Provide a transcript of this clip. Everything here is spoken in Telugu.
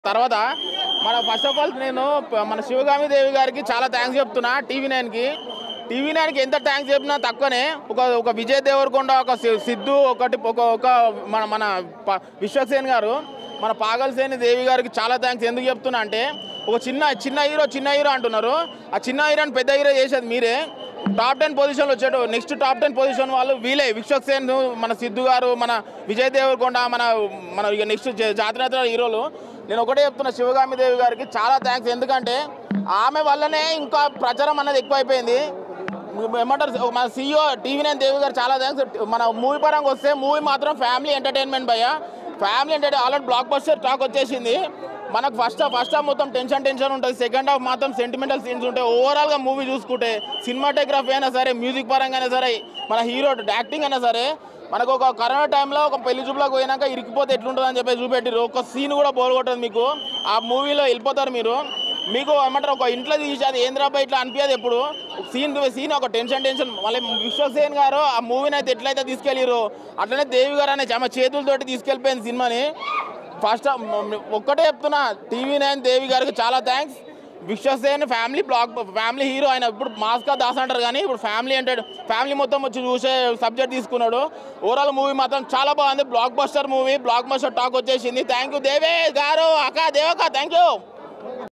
తర్వాత మన ఫస్ట్ ఆఫ్ ఆల్ నేను ప- మన శివగామి దేవి గారికి చాలా థ్యాంక్స్ చెప్తున్నా టీవీ నైన్కి టీవీ నైన్కి ఎంత థ్యాంక్స్ చెప్పినా తక్కువనే ఒక ఒక విజయ్ దేవరకొండ ఒక సి- సిద్ధు ఒకటి ఒక ఒక మన మన ప- విశ్వక్సేన్ గారు మన పాగల్సేని దేవి గారికి చాలా థ్యాంక్స్ ఎందుకు చెప్తున్నా అంటే ఒక చిన్న చిన్న హీరో చిన్న హీరో అంటున్నారు ఆ చిన్న హీరోని పెద్ద హీరో చేసేది మీరే టాప్ టెన్ పొజిషన్లో వచ్చాడు నెక్స్ట్ టాప్ టెన్ పొజిషన్ వాళ్ళు వీలే విశ్వక్సేన్ మన సిద్ధు గారు మన విజయ్ దేవరకొండ మన మన ఇక నెక్స్ట్ జాతర హీరోలు నేను ఒకటే చెప్తున్నా శివగామి దేవి గారికి చాలా థ్యాంక్స్ ఎందుకంటే ఆమె వల్లనే ఇంకా ప్రచారం అనేది ఎక్కువైపోయింది ఏమంటారు మన సీఈఓ టీవీ నైన్ దేవి గారు చాలా థ్యాంక్స్ మన మూవీ పరంగా వస్తే మూవీ మాత్రం ఫ్యామిలీ ఎంటర్టైన్మెంట్ భయ్య family entertain already blockbuster talk వచ్చేసింది మనకు ఫస్ట్ హాఫ్ ఫస్ట్ హాఫ్ మొత్తం టెన్షన్ టెన్షన్ ఉంటుంది సెకండ్ హాఫ్ మాత్రం సెంటిమెంటల్ సీన్స్ ఉంటాయి ఓవరాల్గా మూవీ చూసుకుంటే సినిమాటోగ్రఫీ అయినా సరే మ్యూజిక్ పరంగా అయినా సరే మన హీరో యాక్టింగ్ అయినా సరే మనకు ఒక కరోనా టైంలో ఒక పెళ్లి చూపులకు పోయినాక ఇరికిపోతే ఎట్లుంటుంది అని చెప్పి చూపెట్టారు ఒక సీన్ కూడా బోల్గొట్టదు మీకు ఆ మూవీలో వెళ్ళిపోతారు మీరు మీకు ఏమంటారు ఒక ఇంట్లో తీసి అది ఏంద్రాబాయ్ ఇట్లా అనిపించదు ఎప్పుడు సీన్ సీన్ ఒక టెన్షన్ టెన్షన్ మళ్ళీ విశ్వసేన్ గారు ఆ మూవీని అయితే ఎట్లయితే తీసుకెళ్ళారు అట్లనే దేవి గారు అనే ఆమె చేతులతోటి తీసుకెళ్ళిపోయింది సినిమాని ఫస్ట్ ఒక్కటే చెప్తున్నా టీవీ నైన్ దేవి గారికి చాలా thanks Vishwaksen family block family hero ఆయన ఇప్పుడు మాస్కా దాస్ అంటారు కానీ ఇప్పుడు ఫ్యామిలీ అంటే ఫ్యామిలీ మొత్తం వచ్చి చూసే సబ్జెక్ట్ తీసుకున్నాడు ఓవరాల్ మూవీ మాత్రం చాలా బాగుంది blockbuster movie blockbuster talk వచ్చేసింది థ్యాంక్ యూ దేవే గారు అక్క దేవక్క థ్యాంక్ యూ